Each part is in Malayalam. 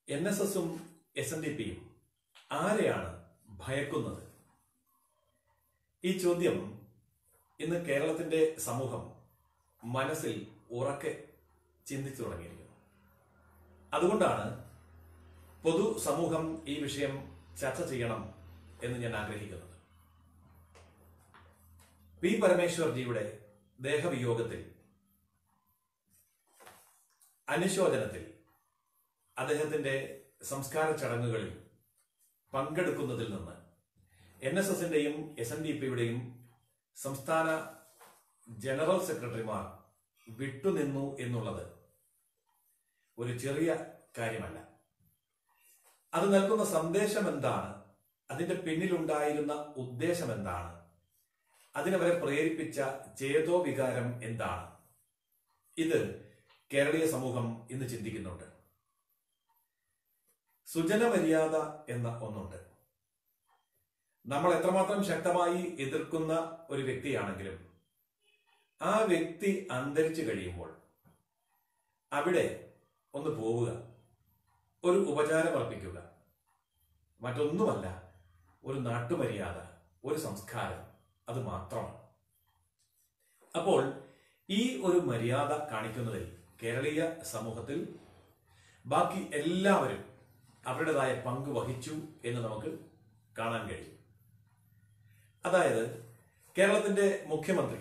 എൻ എസ് എസും എസ് എൻ ഡി പിയും ആരെയാണ് ഭയക്കുന്നത് ഈ ചോദ്യം ഇന്ന് കേരളത്തിന്റെ സമൂഹം മനസ്സിൽ ഉറക്കെ ചിന്തിച്ചു തുടങ്ങിയിരിക്കുന്നു അതുകൊണ്ടാണ് പൊതു സമൂഹം ഈ വിഷയം ചർച്ച ചെയ്യണം എന്ന് ഞാൻ ആഗ്രഹിക്കുന്നത് പി പരമേശ്വർജിയുടെ ദേഹവിയോഗത്തിൽ അനുശോചനത്തിൽ അദ്ദേഹത്തിന്റെ സംസ്കാര ചടങ്ങുകളിൽ പങ്കെടുക്കുന്നതിൽ നിന്ന് എൻ എസ് എസിന്റെയും എസ് എൻ ഡി പിയുടെയും സംസ്ഥാന ജനറൽ സെക്രട്ടറിമാർ വിട്ടുനിന്നു എന്നുള്ളത് ഒരു ചെറിയ കാര്യമല്ല അത് നൽകുന്ന സന്ദേശം എന്താണ് അതിന്റെ പിന്നിലുണ്ടായിരുന്ന ഉദ്ദേശം എന്താണ് അതിനവരെ പ്രേരിപ്പിച്ച ചേതോ വികാരം എന്താണ് ഇത് കേരളീയ സമൂഹം ഇന്ന് ചിന്തിക്കുന്നുണ്ട് സുജനമര്യാദ എന്ന ഒന്നുണ്ട് നമ്മൾ എത്രമാത്രം ശക്തമായി എതിർക്കുന്ന ഒരു വ്യക്തിയാണെങ്കിലും ആ വ്യക്തി അന്തരിച്ചു കഴിയുമ്പോൾ അവിടെ ഒന്ന് പോവുക ഒരു ഉപചാരം അർപ്പിക്കുക മറ്റൊന്നുമല്ല ഒരു നാട്ടുമര്യാദ ഒരു സംസ്കാരം അത് മാത്രമാണ് അപ്പോൾ ഈ ഒരു മര്യാദ കാണിക്കുന്നതിൽ കേരളീയ സമൂഹത്തിൽ ബാക്കി എല്ലാവരും അവരുടേതായ പങ്ക് വഹിച്ചു എന്ന് നമുക്ക് കാണാൻ കഴിയും അതായത് കേരളത്തിന്റെ മുഖ്യമന്ത്രി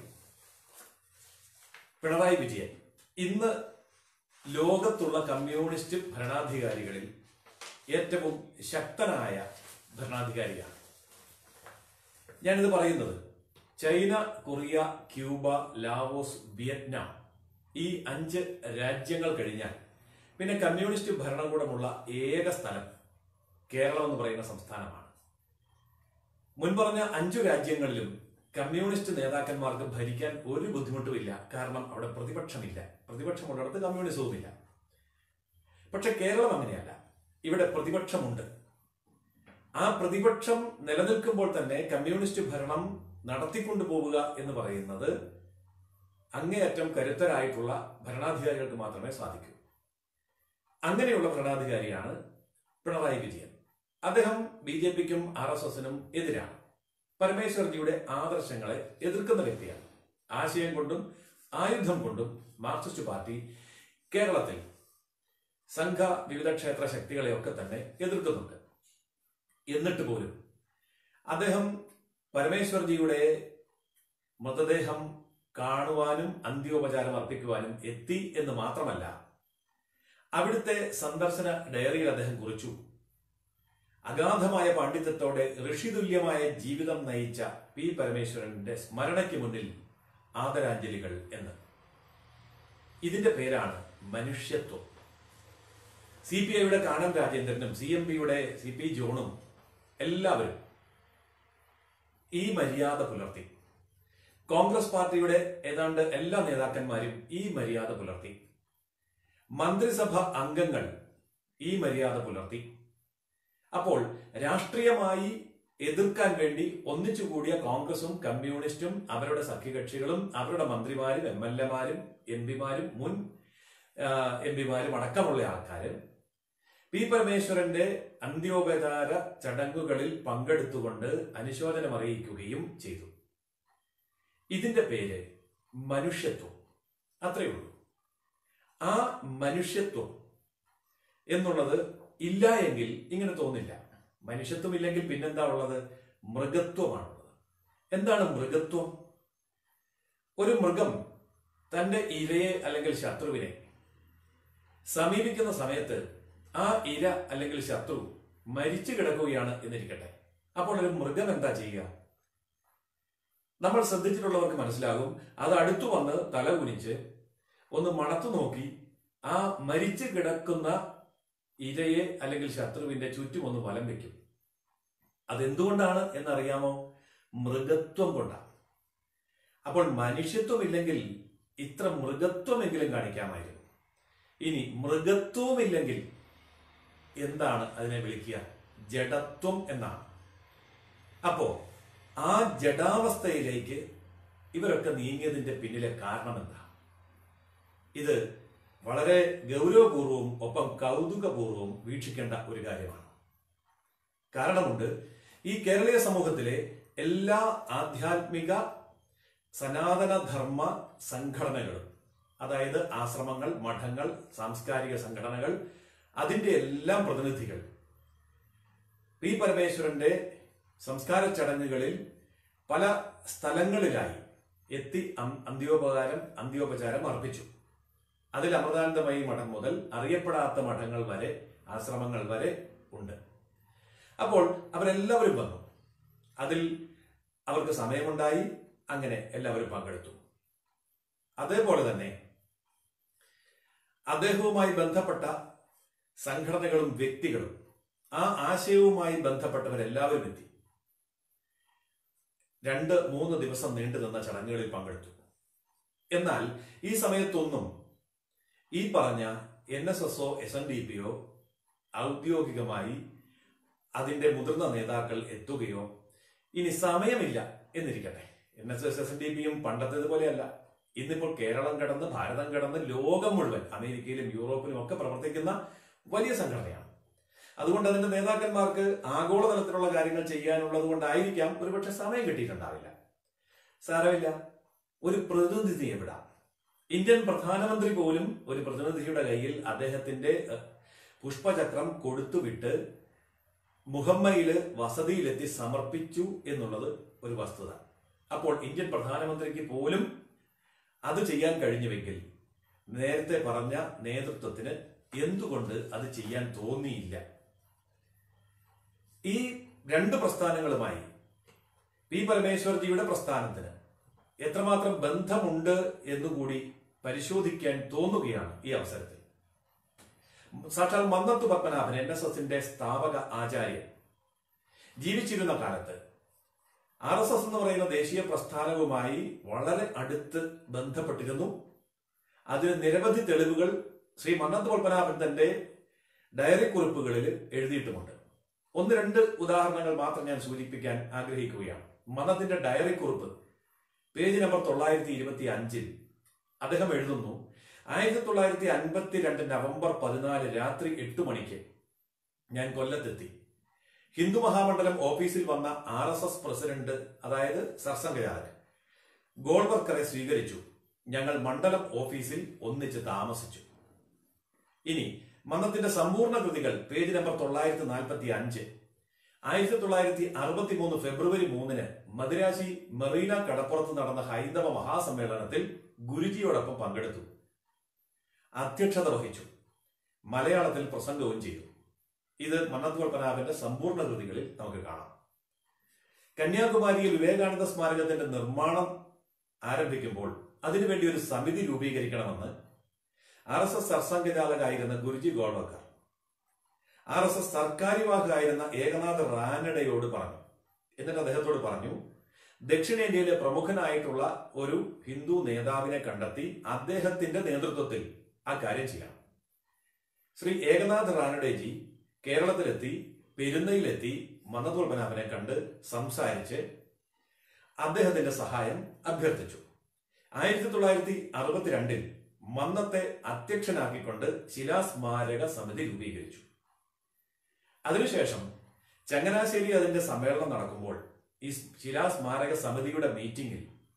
പിണറായി വിജയൻ ഇന്ന് ലോകത്തുള്ള കമ്മ്യൂണിസ്റ്റ് ഭരണാധികാരികളിൽ ഏറ്റവും ശക്തനായ ഭരണാധികാരിയാണ് ഞാനിത് പറയുന്നത് China Korea Cuba Laos Vietnam ഈ അഞ്ച് രാജ്യങ്ങൾ കഴിഞ്ഞാൽ പിന്നെ കമ്മ്യൂണിസ്റ്റ് ഭരണകൂടമുള്ള ഏക സ്ഥലം കേരളം എന്ന് പറയുന്ന സംസ്ഥാനമാണ് മുൻപറഞ്ഞ അഞ്ചു രാജ്യങ്ങളിലും കമ്മ്യൂണിസ്റ്റ് നേതാക്കന്മാർക്ക് ഭരിക്കാൻ ഒരു ബുദ്ധിമുട്ടുമില്ല കാരണം അവിടെ പ്രതിപക്ഷമില്ല പ്രതിപക്ഷമുള്ളിടത്ത് കമ്മ്യൂണിസവുമില്ല പക്ഷെ കേരളം അങ്ങനെയല്ല ഇവിടെ പ്രതിപക്ഷമുണ്ട് ആ പ്രതിപക്ഷം നിലനിൽക്കുമ്പോൾ തന്നെ കമ്മ്യൂണിസ്റ്റ് ഭരണം നടത്തിക്കൊണ്ടു പോവുക എന്ന് പറയുന്നത് അങ്ങേയറ്റം കരുത്തരായിട്ടുള്ള ഭരണാധികാരികൾക്ക് മാത്രമേ സാധിക്കൂ അങ്ങനെയുള്ള ഭരണാധികാരിയാണ് പിണറായി വിജയൻ അദ്ദേഹം ബി ജെ പിക്കും ആർ എസ് എസിനും എതിരാണ് പരമേശ്വർജിയുടെ ആദർശങ്ങളെ എതിർക്കുന്ന വ്യക്തിയാണ് ആശയം കൊണ്ടും ആയുധം കൊണ്ടും മാർക്സിസ്റ്റ് പാർട്ടി കേരളത്തിൽ സംഘ വിവിധ ക്ഷേത്ര ശക്തികളെയൊക്കെ തന്നെ എതിർക്കുന്നുണ്ട് എന്നിട്ട് പോലും അദ്ദേഹം പരമേശ്വർജിയുടെ മൃതദേഹം കാണുവാനും അന്ത്യോപചാരം അർപ്പിക്കുവാനും എത്തി എന്ന് മാത്രമല്ല അവിടുത്തെ സന്ദർശന ഡയറിയിൽ അദ്ദേഹം കുറിച്ചു അഗാധമായ പാണ്ഡിത്യത്തോടെ ഋഷിതുല്യമായ ജീവിതം നയിച്ച പി പരമേശ്വരന്റെ സ്മരണയ്ക്ക് മുന്നിൽ ആദരാഞ്ജലികൾ എന്ന് ഇതിന്റെ പേരാണ് മനുഷ്യത്വം സി പി ഐയുടെ കാനം രാജേന്ദ്രനും സി എം പിയുടെ സി പി ജോണും എല്ലാവരും ഈ മര്യാദ പുലർത്തി കോൺഗ്രസ് പാർട്ടിയുടെ ഏതാണ്ട് എല്ലാ നേതാക്കന്മാരും ഈ മര്യാദ പുലർത്തി മന്ത്രിസഭ അംഗങ്ങൾ ഈ മര്യാദ പുലർത്തി അപ്പോൾ രാഷ്ട്രീയമായി എതിർക്കാൻ വേണ്ടി ഒന്നിച്ചുകൂടിയ കോൺഗ്രസും കമ്മ്യൂണിസ്റ്റും അവരുടെ സഖ്യകക്ഷികളും അവരുടെ മന്ത്രിമാരും എം എൽ എമാരും എം പിമാരും മുൻ എം പിമാരും അടക്കമുള്ള ആൾക്കാർ പി പരമേശ്വരന്റെ അന്ത്യോപചാര ചടങ്ങുകളിൽ പങ്കെടുത്തുകൊണ്ട് അനുശോചനം അറിയിക്കുകയും ചെയ്തു ഇതിന്റെ പേര് മനുഷ്യത്വം അത്രയേ ഉള്ളൂ ആ മനുഷ്യത്വം എന്നുള്ളത് ഇല്ല എങ്കിൽ ഇങ്ങനെ തോന്നില്ല മനുഷ്യത്വം ഇല്ലെങ്കിൽ പിന്നെന്താ ഉള്ളത് മൃഗത്വമാണുള്ളത് എന്താണ് മൃഗത്വം ഒരു മൃഗം തന്റെ ഇരയെ അല്ലെങ്കിൽ ശത്രുവിനെ സമീപിക്കുന്ന സമയത്ത് ആ ഇര അല്ലെങ്കിൽ ശത്രു മരിച്ചു കിടക്കുകയാണ് എന്നിരിക്കട്ടെ അപ്പോൾ ഒരു മൃഗം എന്താ ചെയ്യുക നമ്മൾ ശ്രദ്ധിച്ചിട്ടുള്ളവർക്ക് മനസ്സിലാകും അത് അടുത്തു വന്ന് തല കുനിച്ച് ഒന്ന് മണത്തു നോക്കി ആ മരിച്ചു കിടക്കുന്ന ഇരയെ അല്ലെങ്കിൽ ശത്രുവിന്റെ ചുറ്റും ഒന്ന് വലം വെക്കും അതെന്തുകൊണ്ടാണ് എന്നറിയാമോ മൃഗത്വം കൊണ്ടാണ് അപ്പോൾ മനുഷ്യത്വം ഇല്ലെങ്കിൽ ഇത്ര മൃഗത്വമെങ്കിലും കാണിക്കാമായിരുന്നു ഇനി മൃഗത്വമില്ലെങ്കിൽ എന്താണ് അതിനെ വിളിക്കുക ജഡത്വം എന്നാണ് അപ്പോ ആ ജഡാവസ്ഥയിലേക്ക് ഇവരൊക്കെ നീങ്ങിയതിന്റെ പിന്നിലെ കാരണം എന്താ ഇത് വളരെ ഗൗരവപൂർവവും ഒപ്പം കൗതുകപൂർവവും വീക്ഷിക്കേണ്ട ഒരു കാര്യമാണ് കാരണമുണ്ട് ഈ കേരളീയ സമൂഹത്തിലെ എല്ലാ ആധ്യാത്മിക സനാതന ധർമ്മ സംഘടനകളും അതായത് ആശ്രമങ്ങൾ മഠങ്ങൾ സാംസ്കാരിക സംഘടനകൾ അതിന്റെ എല്ലാം പ്രതിനിധികൾ പി പരമേശ്വരന്റെ സംസ്കാര ചടങ്ങുകളിൽ പല സ്ഥലങ്ങളിലായി എത്തി അം- അന്ത്യോപകാരം അന്ത്യോപചാരം അർപ്പിച്ചു അതിൽ അമൃതാനന്ദമയി മഠം മുതൽ അറിയപ്പെടാത്ത മഠങ്ങൾ വരെ ആശ്രമങ്ങൾ വരെ ഉണ്ട് അപ്പോൾ അവരെല്ലാവരും വന്നു അതിൽ അവർക്ക് സമയമുണ്ടായി അങ്ങനെ എല്ലാവരും പങ്കെടുത്തു അതേപോലെ തന്നെ അദ്ദേഹവുമായി ബന്ധപ്പെട്ട സംഘടനകളും വ്യക്തികളും ആ ആശയവുമായി ബന്ധപ്പെട്ടവരെല്ലാവരും എത്തി രണ്ട് മൂന്ന് ദിവസം നീണ്ടു നിന്ന ചടങ്ങുകളിൽ പങ്കെടുത്തു എന്നാൽ ഈ സമയത്തൊന്നും ഈ പറഞ്ഞ എൻ എസ് എസ് ഒ എസ് എൻ ഡി പിയോ ഔദ്യോഗികമായി അതിന്റെ മുതിർന്ന നേതാക്കൾ എത്തുകയോ ഇനി സമയമില്ല എന്നിരിക്കട്ടെ N S S S N D പിയും പണ്ടത്തേതുപോലെയല്ല ഇന്നിപ്പോൾ കേരളം കടന്ന് ഭാരതം കടന്ന് ലോകം മുഴുവൻ അമേരിക്കയിലും യൂറോപ്പിലും ഒക്കെ പ്രവർത്തിക്കുന്ന വലിയ സംഘടനയാണ് അതുകൊണ്ട് അതിന്റെ നേതാക്കന്മാർക്ക് ആഗോളതലത്തിലുള്ള കാര്യങ്ങൾ ചെയ്യാനുള്ളത് കൊണ്ടായിരിക്കാം ഒരുപക്ഷെ സമയം കിട്ടിയിട്ടുണ്ടാവില്ല സാരമില്ല ഒരു പ്രതിനിധിയെ വിടാം ഇന്ത്യൻ പ്രധാനമന്ത്രി പോലും ഒരു പ്രതിനിധിയുടെ കയ്യിൽ അദ്ദേഹത്തിന്റെ ഏഹ്, പുഷ്പചക്രം കൊടുത്തുവിട്ട് മുഹമ്മയില് വസതിയിലെത്തി സമർപ്പിച്ചു എന്നുള്ളത് ഒരു വസ്തുത അപ്പോൾ ഇന്ത്യൻ പ്രധാനമന്ത്രിക്ക് പോലും അത് ചെയ്യാൻ കഴിഞ്ഞുവെങ്കിൽ നേരത്തെ പറഞ്ഞ നേതൃത്വത്തിന് എന്തുകൊണ്ട് അത് ചെയ്യാൻ തോന്നിയില്ല ഈ രണ്ട് പ്രസ്ഥാനങ്ങളുമായി പി പരമേശ്വർജിയുടെ പ്രസ്ഥാനത്തിന് എത്രമാത്രം ബന്ധമുണ്ട് എന്നുകൂടി പരിശോധിക്കാൻ തോന്നുകയാണ് ഈ അവസരത്തിൽ സാക്ഷാൽ മന്നത്തു പത്മനാഭൻ എൻ എസ് എസിന്റെ സ്ഥാപക ആചാര്യൻ ജീവിച്ചിരുന്ന കാലത്ത് ആർ എസ് എസ് എന്ന് പറയുന്ന ദേശീയ പ്രസ്ഥാനവുമായി വളരെ അടുത്ത് ബന്ധപ്പെട്ടിരുന്നു അതിന് നിരവധി തെളിവുകൾ ശ്രീ മന്നത്ത് പത്മനാഭൻ തന്റെ ഡയറി കുറിപ്പുകളിൽ എഴുതിയിട്ടുമുണ്ട് ഒന്ന് രണ്ട് ഉദാഹരണങ്ങൾ മാത്രം ഞാൻ സൂചിപ്പിക്കാൻ ആഗ്രഹിക്കുകയാണ് മന്നത്തിന്റെ ഡയറി കുറിപ്പ് പേജ് നമ്പർ തൊള്ളായിരത്തി ഇരുപത്തി അഞ്ചിൽ അദ്ദേഹം എഴുതുന്നു ആയിരത്തി തൊള്ളായിരത്തി അൻപത്തി രണ്ട് നവംബർ പതിനാല് രാത്രി എട്ട് മണിക്ക് ഞാൻ കൊല്ലത്തെത്തി ഹിന്ദു മഹാമണ്ഡലം ഓഫീസിൽ വന്ന ആർ എസ് എസ് പ്രസിഡന്റ് അതായത് സർസംഘചാലക് ഗോൾവർക്കറെ സ്വീകരിച്ചു ഞങ്ങൾ മണ്ഡലം ഓഫീസിൽ ഒന്നിച്ച് താമസിച്ചു ഇനി മന്നത്തിന്റെ സമ്പൂർണ്ണ കൃതികൾ പേജ് നമ്പർ തൊള്ളായിരത്തി നാൽപ്പത്തി അഞ്ച് ആയിരത്തി തൊള്ളായിരത്തി അറുപത്തി മൂന്ന് ഫെബ്രുവരി മൂന്നിന് മദിരാശി മെറീന കടപ്പുറത്ത് നടന്ന ഹൈന്ദവ മഹാസമ്മേളനത്തിൽ ഗുരുജിയോടൊപ്പം പങ്കെടുത്തു അധ്യക്ഷത വഹിച്ചു മലയാളത്തിൽ പ്രസംഗവും ചെയ്തു ഇത് മന്നത്ത് പത്മനാഭന്റെ സമ്പൂർണ്ണ കൃതികളിൽ നമുക്ക് കാണാം കന്യാകുമാരിയിൽ വിവേകാനന്ദ സ്മാരകത്തിന്റെ നിർമ്മാണം ആരംഭിക്കുമ്പോൾ അതിനുവേണ്ടി ഒരു സമിതി രൂപീകരിക്കണമെന്ന് ആർ എസ് എസ് സർസംഘചാലകായിരുന്ന Guruji Golwalkar R S S സർക്കാരിവാഹകായിരുന്ന ഏകനാഥ് റാനഡയോട് പറഞ്ഞു എന്നിട്ട് അദ്ദേഹത്തോട് പറഞ്ഞു ദക്ഷിണേന്ത്യയിലെ പ്രമുഖനായിട്ടുള്ള ഒരു ഹിന്ദു നേതാവിനെ കണ്ടെത്തി അദ്ദേഹത്തിന്റെ നേതൃത്വത്തിൽ ആ കാര്യം ചെയ്യണം ശ്രീ ഏകനാഥ് റാനഡേജി കേരളത്തിലെത്തി പെരുന്നയിലെത്തി മന്നതുൽപനാഭനെ കണ്ട് സംസാരിച്ച് അദ്ദേഹത്തിന്റെ സഹായം അഭ്യർത്ഥിച്ചു ആയിരത്തി തൊള്ളായിരത്തി അറുപത്തിരണ്ടിൽ മന്നത്തെ അധ്യക്ഷനാക്കിക്കൊണ്ട് ശിലാസ്മാരക സമിതി രൂപീകരിച്ചു അതിനുശേഷം ചങ്ങനാശ്ശേരി അതിന്റെ സമ്മേളനം നടക്കുമ്പോൾ ഈ ശിലാസ്മാരക സമിതിയുടെ മീറ്റിംഗിൽ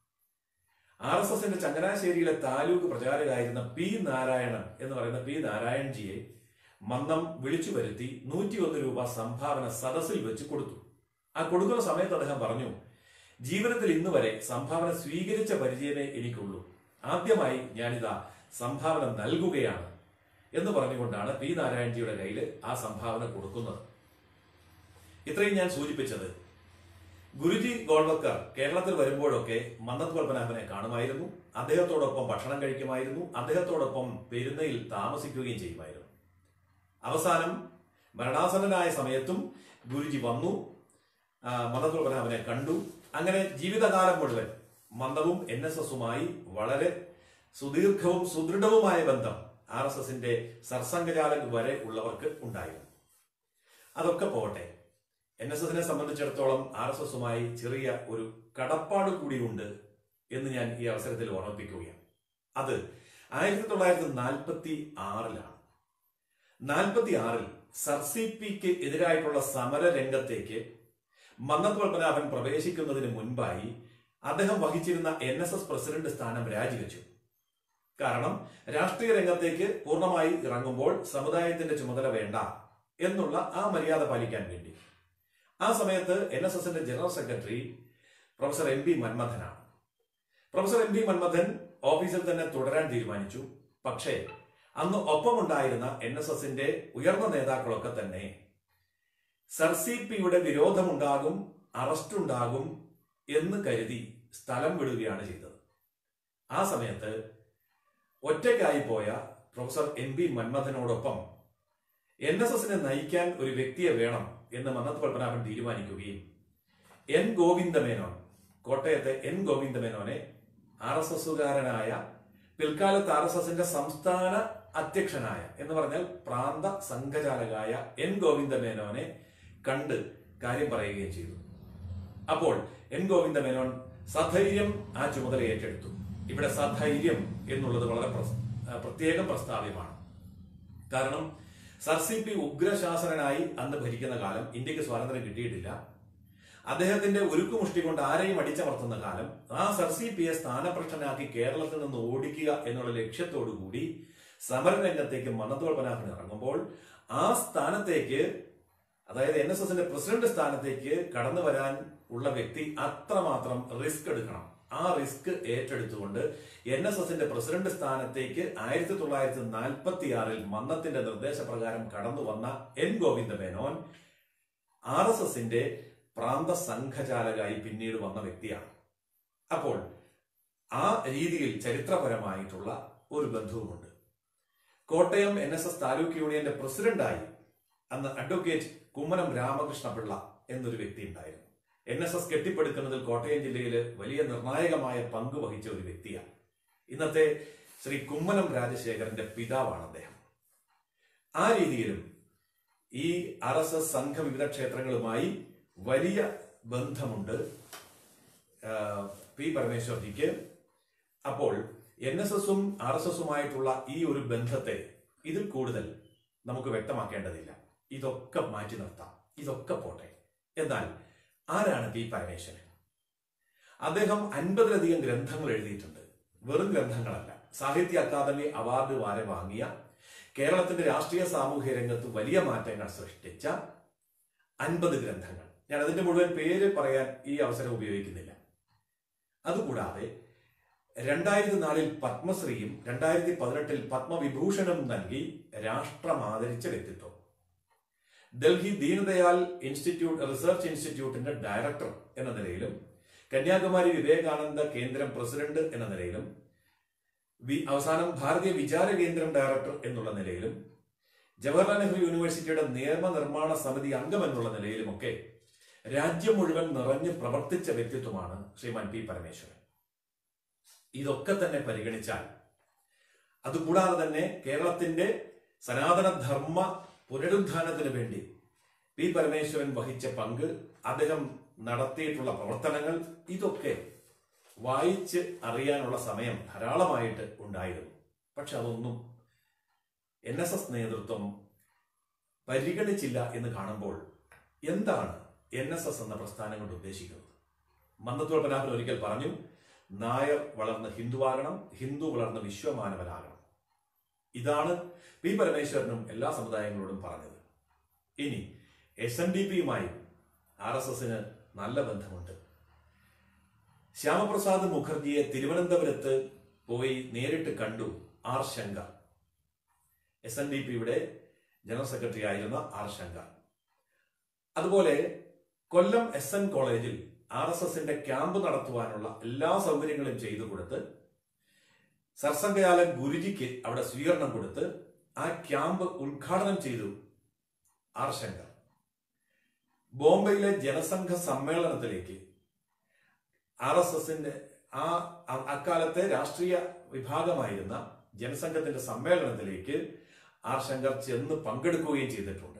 ആർ എസ് എസിന്റെ ചങ്ങനാശ്ശേരിയിലെ താലൂക്ക് പ്രചാരകരായിരുന്ന പി നാരായണൻ എന്ന് പറയുന്ന പി നാരായൺജിയെ മന്നം വിളിച്ചു വരുത്തി നൂറ്റിയൊന്ന് രൂപ സംഭാവന സദസ്സിൽ വെച്ച് കൊടുത്തു ആ കൊടുക്കുന്ന സമയത്ത് അദ്ദേഹം പറഞ്ഞു ജീവിതത്തിൽ ഇന്ന് വരെ സംഭാവന സ്വീകരിച്ച പരിചയമേ എനിക്കുള്ളൂ ആദ്യമായി ഞാനിതാ സംഭാവന നൽകുകയാണ് എന്ന് പറഞ്ഞുകൊണ്ടാണ് പി നാരായൺജിയുടെ കയ്യിൽ ആ സംഭാവന കൊടുക്കുന്നത് ഇത്രയും ഞാൻ സൂചിപ്പിച്ചത് ഗുരുജി ഗോൾവക്കർ കേരളത്തിൽ വരുമ്പോഴൊക്കെ മന്നത്ത് പത്മനാഭനെ കാണുമായിരുന്നു അദ്ദേഹത്തോടൊപ്പം ഭക്ഷണം കഴിക്കുമായിരുന്നു അദ്ദേഹത്തോടൊപ്പം പെരുന്നയിൽ താമസിക്കുകയും ചെയ്യുമായിരുന്നു അവസാനം മരണാസന്നനായ സമയത്തും ഗുരുജി വന്നു ആ, മന്നത്ത് പത്മനാഭനെ കണ്ടു അങ്ങനെ ജീവിതകാലം മുഴുവൻ മന്ദവും എൻ എസ് എസുമായി വളരെ സുദീർഘവും സുദൃഢവുമായ ബന്ധം ആർ എസ് എസിന്റെ സർസംഘചാലക് വരെ ഉള്ളവർക്ക് ഉണ്ടായിരുന്നു അതൊക്കെ പോകട്ടെ എൻ എസ് എസിനെ സംബന്ധിച്ചിടത്തോളം ആർ എസ് എസുമായി ചെറിയ ഒരു കടപ്പാട് കൂടിയുണ്ട് എന്ന് ഞാൻ ഈ അവസരത്തിൽ ഓർമ്മിപ്പിക്കുകയാണ് അത് ആയിരത്തി തൊള്ളായിരത്തി നാൽപ്പത്തി ആറിലാണ് നാൽപ്പത്തി ആറിൽ സർ സി പിക്ക് എതിരായിട്ടുള്ള സമര രംഗത്തേക്ക് മന്നത്ത് പത്മനാഭൻ പ്രവേശിക്കുന്നതിന് മുൻപായി അദ്ദേഹം വഹിച്ചിരുന്ന എൻ എസ് എസ് പ്രസിഡന്റ് സ്ഥാനം രാജിവെച്ചു കാരണം രാഷ്ട്രീയ രംഗത്തേക്ക് പൂർണ്ണമായി ഇറങ്ങുമ്പോൾ സമുദായത്തിന്റെ ചുമതല വേണ്ട എന്നുള്ള ആ മര്യാദ പാലിക്കാൻ വേണ്ടി ആ സമയത്ത് എൻ എസ് എസിന്റെ general secretary professor M P മന്മഥനാണ് പ്രൊഫസർ എം പി മന്മഥൻ ഓഫീസിൽ തന്നെ തുടരാൻ തീരുമാനിച്ചു പക്ഷേ അന്ന് ഒപ്പമുണ്ടായിരുന്ന എൻ എസ് എസിന്റെ ഉയർന്ന നേതാക്കളൊക്കെ തന്നെ സർ സി പിയുടെ വിരോധമുണ്ടാകും അറസ്റ്റ് ഉണ്ടാകും എന്ന് കരുതി സ്ഥലം വിടുകയാണ് ചെയ്തത് ആ സമയത്ത് ഒറ്റയ്ക്കായി പോയ പ്രൊഫസർ എം പി മന്മഥനോടൊപ്പം എൻ എസ് എസിനെ നയിക്കാൻ ഒരു വ്യക്തിയെ വേണം എന്ന് മന്നത്ത് പത്മനാഭൻ തീരുമാനിക്കുകയും എൻ ഗോവിന്ദമേനോൻ കോട്ടയത്തെ എൻ ഗോവിന്ദമേനോനെ ആർ എസ് എസുകാരനായ പിൽക്കാലത്ത് ആർ എസ് എസിന്റെ സംസ്ഥാന അധ്യക്ഷനായ എന്ന് പറഞ്ഞാൽ പ്രാന്ത സംഘചാലകായ എൻ ഗോവിന്ദമേനോനെ കണ്ട് കാര്യം പറയുകയും ചെയ്തു അപ്പോൾ എൻ ഗോവിന്ദമേനോൻ സധൈര്യം ആ ചുമതല ഏറ്റെടുത്തു ഇവിടെ സധൈര്യം എന്നുള്ളത് വളരെ പ്രസ്- ആ, പ്രത്യേകം പ്രസ്താവ്യമാണ് കാരണം സർ സി പി ഉഗ്രശാസനനായി അന്ന് ഭരിക്കുന്ന കാലം ഇന്ത്യക്ക് സ്വാതന്ത്ര്യം കിട്ടിയിട്ടില്ല അദ്ദേഹത്തിന്റെ ഉരുക്കുമുഷ്ടി കൊണ്ട് ആരെയും അടിച്ചമർത്തുന്ന കാലം ആ സർ സി പിയെ സ്ഥാനഭ്രഷ്ടനാക്കി കേരളത്തിൽ നിന്ന് ഓടിക്കുക എന്നുള്ള ലക്ഷ്യത്തോടു കൂടി സമരരംഗത്തേക്ക് മന്നത്തോൾ പനാഭൻ ഇറങ്ങുമ്പോൾ ആ സ്ഥാനത്തേക്ക് അതായത് എൻ എസ് എസിന്റെ പ്രസിഡന്റ് സ്ഥാനത്തേക്ക് കടന്നു വരാൻ ഉള്ള വ്യക്തി അത്രമാത്രം റിസ്ക് എടുക്കണം ആ റിസ്ക് ഏറ്റെടുത്തുകൊണ്ട് എൻ എസ് എസിന്റെ പ്രസിഡന്റ് സ്ഥാനത്തേക്ക് ആയിരത്തി തൊള്ളായിരത്തി നാൽപ്പത്തി ആറിൽ മന്നത്തിന്റെ നിർദ്ദേശപ്രകാരം കടന്നു വന്ന N Govinda Menon R S എസിന്റെ പ്രാന്ത സംഘചാലകായി പിന്നീട് വന്ന വ്യക്തിയാണ് അപ്പോൾ ആ രീതിയിൽ ചരിത്രപരമായിട്ടുള്ള ഒരു ബന്ധവുമുണ്ട് Kottayam N S S taluk യൂണിയന്റെ പ്രസിഡന്റായി അന്ന് അഡ്വക്കേറ്റ് കുമ്മനം രാമകൃഷ്ണപിള്ള എന്നൊരു വ്യക്തി ഉണ്ടായിരുന്നു എൻ എസ് എസ് കെട്ടിപ്പടുക്കുന്നതിൽ കോട്ടയം ജില്ലയിൽ വലിയ നിർണായകമായ പങ്ക് വഹിച്ച ഒരു വ്യക്തിയാണ് ഇന്നത്തെ ശ്രീ കുമ്മനം രാജശേഖരന്റെ പിതാവാണ് അദ്ദേഹം ആ രീതിയിലും ഈ ആർ എസ് എസ് സംഘ വിവിധ ക്ഷേത്രങ്ങളുമായി വലിയ ബന്ധമുണ്ട് ആ, പി പരമേശ്വർജിക്ക് അപ്പോൾ എൻ എസ് എസും ആർ എസ് എസുമായിട്ടുള്ള ഈ ഒരു ബന്ധത്തെ ഇതിൽ കൂടുതൽ നമുക്ക് വ്യക്തമാക്കേണ്ടതില്ല ഇതൊക്കെ മാറ്റി നിർത്താം ഇതൊക്കെ പോട്ടെ എന്നാൽ ആരാണ് പി പരമേശ്വരൻ അദ്ദേഹം അൻപതിലധികം ഗ്രന്ഥങ്ങൾ എഴുതിയിട്ടുണ്ട് വെറും ഗ്രന്ഥങ്ങളല്ല സാഹിത്യ അക്കാദമി അവാർഡ് വരെ വാങ്ങിയ കേരളത്തിന്റെ രാഷ്ട്രീയ സാമൂഹ്യ രംഗത്ത് വലിയ മാറ്റങ്ങൾ സൃഷ്ടിച്ച അൻപത് ഗ്രന്ഥങ്ങൾ ഞാൻ അതിന്റെ മുഴുവൻ പേര് പറയാൻ ഈ അവസരം ഉപയോഗിക്കുന്നില്ല അതുകൂടാതെ രണ്ടായിരത്തി നാലിൽ പത്മശ്രീയും രണ്ടായിരത്തി പതിനെട്ടിൽ പത്മവിഭൂഷണും നൽകി രാഷ്ട്രം ആദരിച്ച വ്യക്തിത്വം ഡൽഹി ദീനദയാൽ ഇൻസ്റ്റിറ്റ്യൂട്ട് റിസർച്ച് ഇൻസ്റ്റിറ്റ്യൂട്ടിന്റെ ഡയറക്ടർ എന്ന നിലയിലും കന്യാകുമാരി വിവേകാനന്ദ കേന്ദ്രം പ്രസിഡന്റ് എന്ന നിലയിലും വി- അവസാനം ഭാരതീയ വിചാര കേന്ദ്രം ഡയറക്ടർ എന്നുള്ള നിലയിലും ജവഹർലാൽ നെഹ്റു യൂണിവേഴ്സിറ്റിയുടെ നിയമനിർമ്മാണ സമിതി അംഗം എന്നുള്ള നിലയിലുമൊക്കെ രാജ്യം മുഴുവൻ നിറഞ്ഞു പ്രവർത്തിച്ച വ്യക്തിത്വമാണ് ശ്രീമാൻ പി പരമേശ്വരൻ ഇതൊക്കെ തന്നെ പരിഗണിച്ചാൽ അതുകൂടാതെ തന്നെ കേരളത്തിന്റെ സനാതന ധർമ്മ പുനരുദ്ധാനത്തിന് വേണ്ടി പി പരമേശ്വരൻ വഹിച്ച പങ്ക് അദ്ദേഹം നടത്തിയിട്ടുള്ള പ്രവർത്തനങ്ങൾ ഇതൊക്കെ വായിച്ച് അറിയാനുള്ള സമയം ധാരാളമായിട്ട് ഉണ്ടായിരുന്നു പക്ഷെ അതൊന്നും എൻ എസ് എസ് നേതൃത്വം പരിഗണിച്ചില്ല എന്ന് കാണുമ്പോൾ എന്താണ് എൻ എസ് എസ് എന്ന പ്രസ്ഥാനം കൊണ്ട് ഉദ്ദേശിക്കുന്നത് മന്നത്തോൾ പനാഭൻ ഒരിക്കൽ പറഞ്ഞു നായർ വളർന്ന് ഹിന്ദുവാകണം ഹിന്ദു വളർന്ന് വിശ്വമാനവനാകണം ഇതാണ് പി പരമേശ്വരനും എല്ലാ സമുദായങ്ങളോടും പറഞ്ഞത് ഇനി എസ് എൻ ഡി പിയുമായി ആർ എസ് എസിന് നല്ല ബന്ധമുണ്ട് ശ്യാമപ്രസാദ് മുഖർജിയെ തിരുവനന്തപുരത്ത് പോയി നേരിട്ട് കണ്ടു R Shankar S N D പിയുടെ ജനറൽ സെക്രട്ടറി ആയിരുന്ന ആർ ശങ്കർ അതുപോലെ കൊല്ലം എസ് എൻ കോളേജിൽ ആർ എസ് എസിന്റെ ക്യാമ്പ് നടത്തുവാനുള്ള എല്ലാ സൗകര്യങ്ങളും ചെയ്തു കൊടുത്ത് സർസംഘയാലൻ ഗുരുജിക്ക് അവിടെ സ്വീകരണം കൊടുത്ത് ആ ക്യാമ്പ് ഉദ്ഘാടനം ചെയ്തു ആർ ശങ്കർ ബോംബെയിലെ ജനസംഘ സമ്മേളനത്തിലേക്ക് ആർ എസ് എസിന്റെ ആ അ- അക്കാലത്തെ രാഷ്ട്രീയ വിഭാഗമായിരുന്ന ജനസംഘത്തിന്റെ സമ്മേളനത്തിലേക്ക് ആർ ശങ്കർ ചെന്ന് പങ്കെടുക്കുകയും ചെയ്തിട്ടുണ്ട്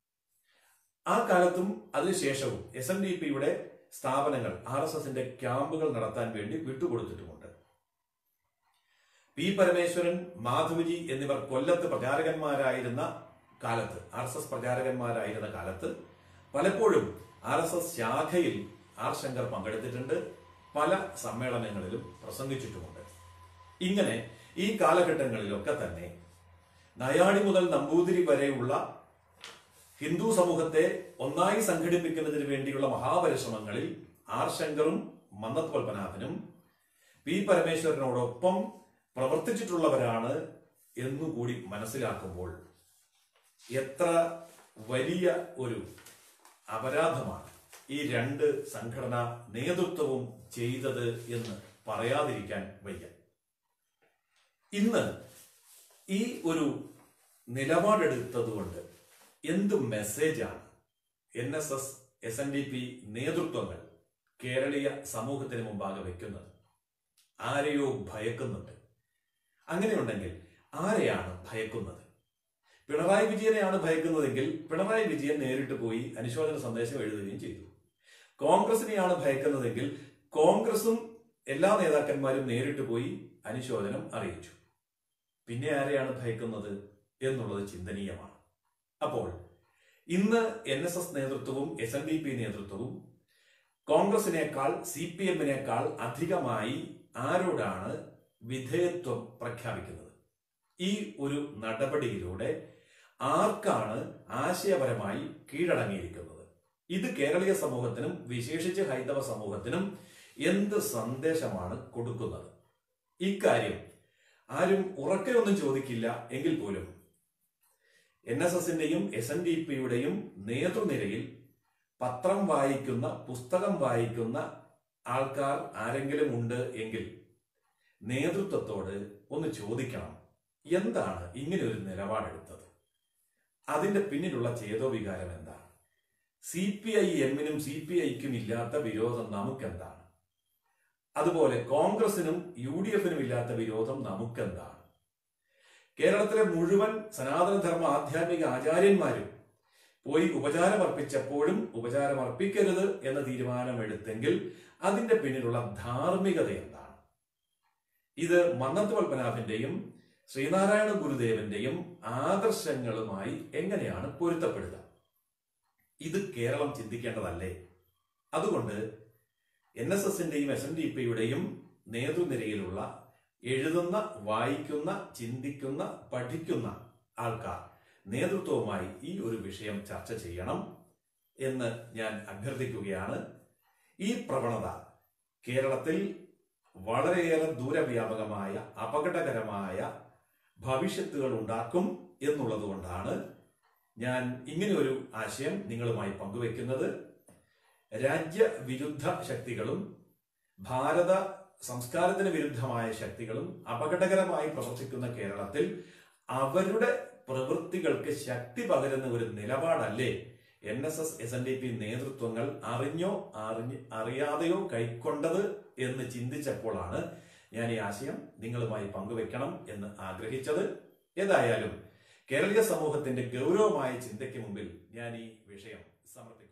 ആ കാലത്തും അതിനുശേഷവും എസ് എൻ ഡി പിയുടെ സ്ഥാപനങ്ങൾ ആർ എസ് എസിന്റെ ക്യാമ്പുകൾ നടത്താൻ വേണ്ടി വിട്ടുകൊടുത്തിട്ടുമുണ്ട് പി പരമേശ്വരൻ മാധവജി എന്നിവർ കൊല്ലത്ത് പ്രചാരകന്മാരായിരുന്ന കാലത്ത് ആർ എസ് എസ് പ്രചാരകന്മാരായിരുന്ന കാലത്ത് പലപ്പോഴും ആർ എസ് എസ് ശാഖയിൽ ആർ ശങ്കർ പങ്കെടുത്തിട്ടുണ്ട് പല സമ്മേളനങ്ങളിലും പ്രസംഗിച്ചിട്ടുമുണ്ട് ഇങ്ങനെ ഈ കാലഘട്ടങ്ങളിലൊക്കെ തന്നെ നയാണി മുതൽ നമ്പൂതിരി വരെയുള്ള ഹിന്ദു സമൂഹത്തെ ഒന്നായി സംഘടിപ്പിക്കുന്നതിന് വേണ്ടിയുള്ള മഹാപരിശ്രമങ്ങളിൽ ആർ ശങ്കറും മന്നത്ത് പത്മനാഭനും പി പരമേശ്വരനോടൊപ്പം പ്രവർത്തിച്ചിട്ടുള്ളവരാണ് എന്നുകൂടി മനസ്സിലാക്കുമ്പോൾ എത്ര വലിയ ഒരു അപരാധമാണ് ഈ രണ്ട് സംഘടനാ നേതൃത്വവും ചെയ്തത് എന്ന് പറയാതിരിക്കാൻ വയ്യ ഇന്ന് ഈ ഒരു നിലപാടെടുത്തതുകൊണ്ട് എന്ത് മെസ്സേജാണ് N S S S N D P നേതൃത്വങ്ങൾ കേരളീയ സമൂഹത്തിന് മുമ്പാകെ വെക്കുന്നത് ആരെയോ ഭയക്കുന്നുണ്ട് അങ്ങനെയുണ്ടെങ്കിൽ ആരെയാണ് ഭയക്കുന്നത് പിണറായി വിജയനെയാണ് ഭയക്കുന്നതെങ്കിൽ പിണറായി വിജയൻ നേരിട്ട് പോയി അനുശോചന സന്ദേശം എഴുതുകയും ചെയ്തു കോൺഗ്രസിനെയാണ് ഭയക്കുന്നതെങ്കിൽ കോൺഗ്രസും എല്ലാ നേതാക്കന്മാരും നേരിട്ട് പോയി അനുശോചനം അറിയിച്ചു പിന്നെ ആരെയാണ് ഭയക്കുന്നത് എന്നുള്ളത് ചിന്തനീയമാണ് അപ്പോൾ ഇന്ന് എൻ എസ് എസ് നേതൃത്വവും എസ് എൻ ഡി പി നേതൃത്വവും കോൺഗ്രസിനേക്കാൾ സി പി എമ്മിനേക്കാൾ അധികമായി ആരോടാണ് വിധേയത്വം പ്രഖ്യാപിക്കുന്നത് ഈ ഒരു നടപടിയിലൂടെ ആർക്കാണ് ആശയപരമായി കീഴടങ്ങിയിരിക്കുന്നത് ഇത് കേരളീയ സമൂഹത്തിനും വിശേഷിച്ച് ഹൈന്ദവ സമൂഹത്തിനും എന്ത് സന്ദേശമാണ് കൊടുക്കുന്നത് ഇക്കാര്യം ആരും ഉറക്കെ ഒന്നും ചോദിക്കില്ല എങ്കിൽ പോലും എൻ എസ് എസിന്റെയും എസ് എൻ ഡി പിയുടെയും നേതൃനിരയിൽ പത്രം വായിക്കുന്ന പുസ്തകം വായിക്കുന്ന ആൾക്കാർ ആരെങ്കിലും ഉണ്ട് എങ്കിൽ നേതൃത്വത്തോട് ഒന്ന് ചോദിക്കണം എന്താണ് ഇങ്ങനെ ഒരു നിലപാടെടുത്തത് അതിന്റെ പിന്നിലുള്ള ചേതോവികാരം എന്താണ് സി പി ഐ എമ്മിനും സി പി ഐക്കും ഇല്ലാത്ത വിരോധം നമുക്കെന്താണ് അതുപോലെ കോൺഗ്രസിനും യു ഡി എഫിനും ഇല്ലാത്ത വിരോധം നമുക്കെന്താണ് കേരളത്തിലെ മുഴുവൻ സനാതനധർമ്മ ആധ്യാത്മിക ആചാര്യന്മാരും പോയി ഉപചാരമർപ്പിച്ചപ്പോഴും ഉപചാരമർപ്പിക്കരുത് എന്ന തീരുമാനമെടുത്തെങ്കിൽ അതിന്റെ പിന്നിലുള്ള ധാർമ്മികത എന്താണ് ഇത് മന്നത്ത് പത്മനാഭന്റെയും ശ്രീനാരായണ ഗുരുദേവന്റെയും ആദർശങ്ങളുമായി എങ്ങനെയാണ് പൊരുത്തപ്പെടുക ഇത് കേരളം ചിന്തിക്കേണ്ടതല്ലേ അതുകൊണ്ട് എൻ എസ് എസിന്റെയും എസ് എൻ ഡി പിയുടെയും നേതൃനിരയിലുള്ള എഴുതുന്ന വായിക്കുന്ന ചിന്തിക്കുന്ന പഠിക്കുന്ന ആൾക്കാർ നേതൃത്വവുമായി ഈ ഒരു വിഷയം ചർച്ച ചെയ്യണം എന്ന് ഞാൻ അഭ്യർത്ഥിക്കുകയാണ് ഈ പ്രവണത കേരളത്തിൽ വളരെയേറെ ദൂരവ്യാപകമായ അപകടകരമായ ഭവിഷ്യത്തുകൾ ഉണ്ടാക്കും എന്നുള്ളത് കൊണ്ടാണ് ഞാൻ ഇങ്ങനെ ഒരു ആശയം നിങ്ങളുമായി പങ്കുവെക്കുന്നത് രാജ്യവിരുദ്ധ ശക്തികളും ഭാരത സംസ്കാരത്തിന് വിരുദ്ധമായ ശക്തികളും അപകടകരമായി പ്രവർത്തിക്കുന്ന കേരളത്തിൽ അവരുടെ പ്രവൃത്തികൾക്ക് ശക്തി പകരുന്ന ഒരു നിലപാടല്ലേ N S S S N D P നേതൃത്വങ്ങൾ അറിഞ്ഞോ അറിഞ്ഞ് അറിയാതെയോ കൈക്കൊണ്ടത് എന്ന് ചിന്തിച്ചപ്പോഴാണ് ഞാൻ ഈ ആശയം നിങ്ങളുമായി പങ്കുവെക്കണം എന്ന് ആഗ്രഹിച്ചത് ഏതായാലും കേരളീയ സമൂഹത്തിന്റെ ഗൗരവമായ ചിന്തയ്ക്ക് മുമ്പിൽ ഞാൻ ഈ വിഷയം സമർപ്പിക്കുന്നു